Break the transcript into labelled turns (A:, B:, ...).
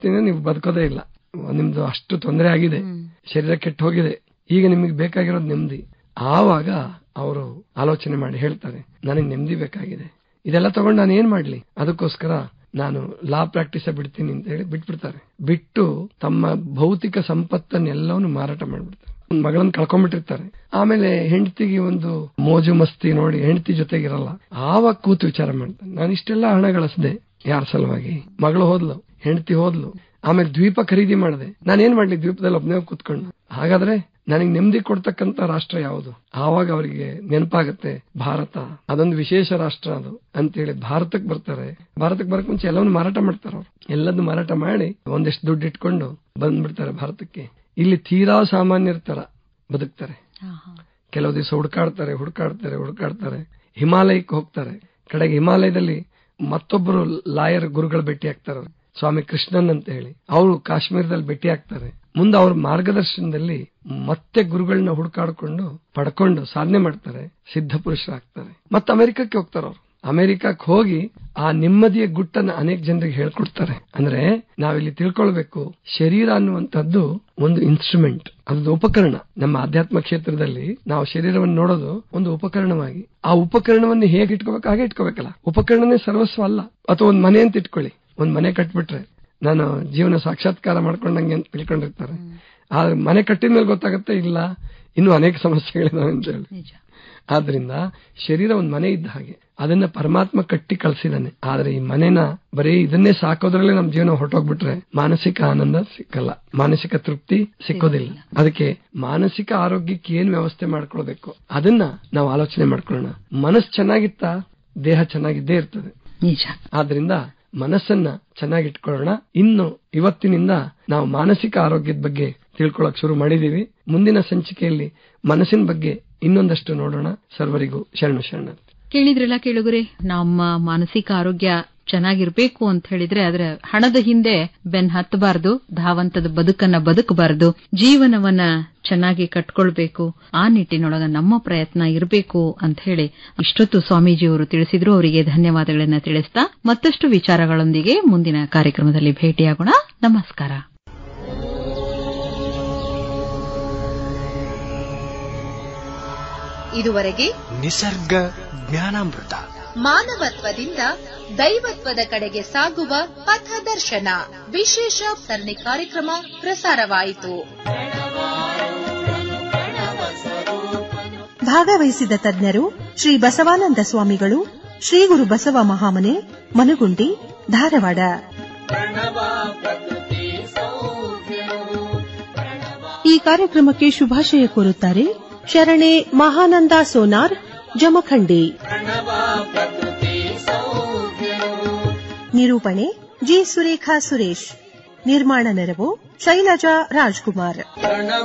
A: ನೀವು ಬದುಕೋದೇ ಇಲ್ಲ ನಿಮ್ದು ಅಷ್ಟು ತೊಂದರೆ ಆಗಿದೆ ಶರೀರ ಕೆಟ್ಟು ಹೋಗಿದೆ ಈಗ ನಿಮಗೆ ಬೇಕಾಗಿರೋದು ನೆಮ್ಮದಿ ಆವಾಗ ಅವರು ಆಲೋಚನೆ ಮಾಡಿ ಹೇಳ್ತಾರೆ ನನಗೆ ನೆಮ್ಮದಿ ಬೇಕಾಗಿದೆ ಇದೆಲ್ಲ ತಗೊಂಡು ನಾನು ಏನ್ ಮಾಡ್ಲಿ ಅದಕ್ಕೋಸ್ಕರ ನಾನು ಲಾ ಪ್ರಾಕ್ಟೀಸ್ ಬಿಡ್ತೀನಿ ಅಂತ ಹೇಳಿ ಬಿಟ್ಬಿಡ್ತಾರೆ ಬಿಟ್ಟು ತಮ್ಮ ಭೌತಿಕ ಸಂಪತ್ತನ್ನೆಲ್ಲವನ್ನು ಮಾರಾಟ ಮಾಡ್ಬಿಡ್ತಾರೆ ಒಂದ್ ಮಗಳನ್ನ ಕಳ್ಕೊಂಡ್ಬಿಟ್ಟಿರ್ತಾರೆ ಆಮೇಲೆ ಹೆಂಡತಿಗೆ ಒಂದು ಮೋಜು ಮಸ್ತಿ ನೋಡಿ ಹೆಂಡತಿ ಜೊತೆಗಿರಲ್ಲ ಆವಾಗ ಕೂತು ವಿಚಾರ ಮಾಡ್ತಾನೆ ನಾನು ಇಷ್ಟೆಲ್ಲ ಹಣ ಗಳಿಸ್ದೆ ಯಾರ ಸಲುವಾಗಿ ಮಗಳು ಹೋದ್ಲು ಹೆಂಡತಿ ಹೋದ್ಲು ಆಮೇಲೆ ದ್ವೀಪ ಖರೀದಿ ಮಾಡಿದೆ ನಾನೇನ್ ಮಾಡ್ಲಿ ದ್ವೀಪದಲ್ಲಿ ಒಬ್ಬನೇ ಕೂತ್ಕೊಂಡು ಹಾಗಾದ್ರೆ ನನಗೆ ನೆಮ್ಮದಿ ಕೊಡ್ತಕ್ಕಂತ ರಾಷ್ಟ್ರ ಯಾವುದು ಆವಾಗ ಅವರಿಗೆ ನೆನಪಾಗತ್ತೆ ಭಾರತ ಅದೊಂದು ವಿಶೇಷ ರಾಷ್ಟ್ರ ಅದು ಅಂತೇಳಿ ಭಾರತಕ್ಕೆ ಬರ್ತಾರೆ ಭಾರತಕ್ಕೆ ಬರಕ್ ಮುಂಚೆ ಎಲ್ಲವನ್ನು ಮಾರಾಟ ಮಾಡ್ತಾರೆ ಅವ್ರು ಎಲ್ಲದನ್ನು ಮಾರಾಟ ಮಾಡಿ ಒಂದಿಷ್ಟು ದುಡ್ಡು ಇಟ್ಕೊಂಡು ಬಂದ್ಬಿಡ್ತಾರೆ ಭಾರತಕ್ಕೆ ಇಲ್ಲಿ ತೀರಾ ಸಾಮಾನ್ಯರ ತರ ಬದುಕ್ತಾರೆ ಕೆಲವು ದಿವಸ ಹುಡುಕಾಡ್ತಾರೆ ಹುಡುಕಾಡ್ತಾರೆ ಹುಡುಕಾಡ್ತಾರೆ ಹಿಮಾಲಯಕ್ಕೆ ಹೋಗ್ತಾರೆ ಕಡೆಗೆ ಹಿಮಾಲಯದಲ್ಲಿ ಮತ್ತೊಬ್ಬರು ಲಾಯರ್ ಗುರುಗಳು ಭೇಟಿ ಆಗ್ತಾರೆ ಸ್ವಾಮಿ ಕೃಷ್ಣನ್ ಅಂತ ಹೇಳಿ ಅವರು ಕಾಶ್ಮೀರದಲ್ಲಿ ಭೇಟಿ ಆಗ್ತಾರೆ ಮುಂದೆ ಅವ್ರ ಮಾರ್ಗದರ್ಶನದಲ್ಲಿ ಮತ್ತೆ ಗುರುಗಳನ್ನ ಹುಡುಕಾಡ್ಕೊಂಡು ಪಡ್ಕೊಂಡು ಸಾಧನೆ ಮಾಡ್ತಾರೆ ಸಿದ್ಧ ಪುರುಷರಾಗ್ತಾರೆ ಮತ್ತೆ ಅಮೆರಿಕಕ್ಕೆ ಹೋಗ್ತಾರೆ ಅವರು ಅಮೆರಿಕಕ್ಕೆ ಹೋಗಿ ಆ ನೆಮ್ಮದಿಯ ಗುಟ್ಟನ್ನ ಅನೇಕ ಜನರಿಗೆ ಹೇಳ್ಕೊಡ್ತಾರೆ ಅಂದ್ರೆ ನಾವಿಲ್ಲಿ ತಿಳ್ಕೊಳ್ಬೇಕು ಶರೀರ ಅನ್ನುವಂಥದ್ದು ಒಂದು ಇನ್ಸ್ಟ್ರೂಮೆಂಟ್ ಅದೊಂದು ಉಪಕರಣ ನಮ್ಮ ಆಧ್ಯಾತ್ಮ ಕ್ಷೇತ್ರದಲ್ಲಿ ನಾವು ಶರೀರವನ್ನು ನೋಡೋದು ಒಂದು ಉಪಕರಣವಾಗಿ ಆ ಉಪಕರಣವನ್ನು ಹೇಗೆ ಇಟ್ಕೋಬೇಕು ಹಾಗೆ ಇಟ್ಕೋಬೇಕಲ್ಲ ಉಪಕರಣನೇ ಸರ್ವಸ್ವ ಅಲ್ಲ ಅಥವಾ ಒಂದ್ ಮನೆ ಅಂತ ಇಟ್ಕೊಳ್ಳಿ ಒಂದ್ ಮನೆ ಕಟ್ಬಿಟ್ರೆ ನಾನು ಜೀವನ ಸಾಕ್ಷಾತ್ಕಾರ ಮಾಡ್ಕೊಂಡಂಗೆ ಅಂತ ತಿಳ್ಕೊಂಡಿರ್ತಾರೆ ಆ ಮನೆ ಕಟ್ಟಿದ ಮೇಲೆ ಗೊತ್ತಾಗುತ್ತೆ ಇಲ್ಲ ಇನ್ನು ಅನೇಕ ಸಮಸ್ಯೆಗಳಿದಾವೆ ಅಂತ ಹೇಳಿ ಆದ್ರಿಂದ ಶರೀರ ಒಂದ್ ಮನೆ ಇದ್ದ ಹಾಗೆ ಅದನ್ನ ಪರಮಾತ್ಮ ಕಟ್ಟಿ ಕಳ್ಸಿದಾನೆ ಆದ್ರೆ ಈ ಮನೆನ ಬರೀ ಇದನ್ನೇ ಸಾಕೋದ್ರಲ್ಲೇ ನಮ್ ಜೀವನ ಹೊರಟೋಗ್ಬಿಟ್ರೆ ಮಾನಸಿಕ ಆನಂದ ಸಿಕ್ಕಲ್ಲ ಮಾನಸಿಕ ತೃಪ್ತಿ ಸಿಕ್ಕೋದಿಲ್ಲ ಅದಕ್ಕೆ ಮಾನಸಿಕ ಆರೋಗ್ಯಕ್ಕೆ ಏನ್ ವ್ಯವಸ್ಥೆ ಮಾಡ್ಕೊಳ್ಬೇಕು ಅದನ್ನ ನಾವು ಆಲೋಚನೆ ಮಾಡ್ಕೊಳ್ಳೋಣ ಮನಸ್ಸು ಚೆನ್ನಾಗಿತ್ತ ದೇಹ ಚೆನ್ನಾಗಿದ್ದೇ ಇರ್ತದೆ
B: ನಿಜ
A: ಆದ್ರಿಂದ ಮನಸ್ಸನ್ನ ಚೆನ್ನಾಗಿಟ್ಕೊಳ್ಳೋಣ ಇನ್ನು ಇವತ್ತಿನಿಂದ ನಾವು ಮಾನಸಿಕ ಆರೋಗ್ಯದ ಬಗ್ಗೆ ತಿಳ್ಕೊಳಕ್ ಶುರು ಮಾಡಿದೀವಿ ಮುಂದಿನ ಸಂಚಿಕೆಯಲ್ಲಿ ಮನಸ್ಸಿನ ಬಗ್ಗೆ ಇನ್ನೊಂದಷ್ಟು ನೋಡೋಣ ಸರ್ವರಿಗೂ ಶರಣು ಶರಣ
B: ಕೇಳಿದ್ರಲ್ಲ ಕೇಳುಗರೆ ನಮ್ಮ ಮಾನಸಿಕ ಆರೋಗ್ಯ ಚೆನ್ನಾಗಿರ್ಬೇಕು ಅಂತ ಹೇಳಿದ್ರೆ ಆದ್ರೆ ಹಣದ ಹಿಂದೆ ಬೆನ್ ಹತ್ತಬಾರದು ಧಾವಂತದ ಬದುಕನ್ನ ಬದುಕಬಾರದು ಜೀವನವನ್ನ ಚೆನ್ನಾಗಿ ಕಟ್ಕೊಳ್ಬೇಕು ಆ ನಿಟ್ಟಿನೊಳಗ ನಮ್ಮ ಪ್ರಯತ್ನ ಇರಬೇಕು ಅಂತ ಹೇಳಿ ಇಷ್ಟೊತ್ತು ಸ್ವಾಮೀಜಿಯವರು ತಿಳಿಸಿದ್ರು ಅವರಿಗೆ ಧನ್ಯವಾದಗಳನ್ನ ತಿಳಿಸ್ತಾ ಮತ್ತಷ್ಟು ವಿಚಾರಗಳೊಂದಿಗೆ ಮುಂದಿನ ಕಾರ್ಯಕ್ರಮದಲ್ಲಿ ಭೇಟಿಯಾಗೋಣ ನಮಸ್ಕಾರ
C: ಇದುವರೆಗೆ
D: ನಿಸರ್ಗ ಜ್ಞಾನಾಮೃತ
C: ಮಾನವತ್ವದಿಂದ ದೈವತ್ವದ ಕಡೆಗೆ ಸಾಗುವ ಪಥದರ್ಶನ ವಿಶೇಷ ಸರಣಿ ಕಾರ್ಯಕ್ರಮ ಪ್ರಸಾರವಾಯಿತು
E: ಭಾಗವಹಿಸಿದ ತಜ್ಞರು ಶ್ರೀ ಬಸವಾನಂದ ಸ್ವಾಮಿಗಳು ಶ್ರೀ ಗುರು ಬಸವ ಮಹಾಮನೆ ಮನುಗುಂಡಿ ಧಾರವಾಡ ಈ ಕಾರ್ಯಕ್ರಮಕ್ಕೆ ಶುಭಾಶಯ ಕೋರುತ್ತಾರೆ ಶರಣೆ ಮಹಾನಂದ ಸೋನಾರ್ ಜಮಖಂಡಿ ನಿರೂಪಣೆ ಜಿ ಸುರೇಖಾ ಸುರೇಶ್ ನಿರ್ಮಾಣ ನೆರವು ಶೈಲಜಾ ರಾಜ್ಕುಮಾರ್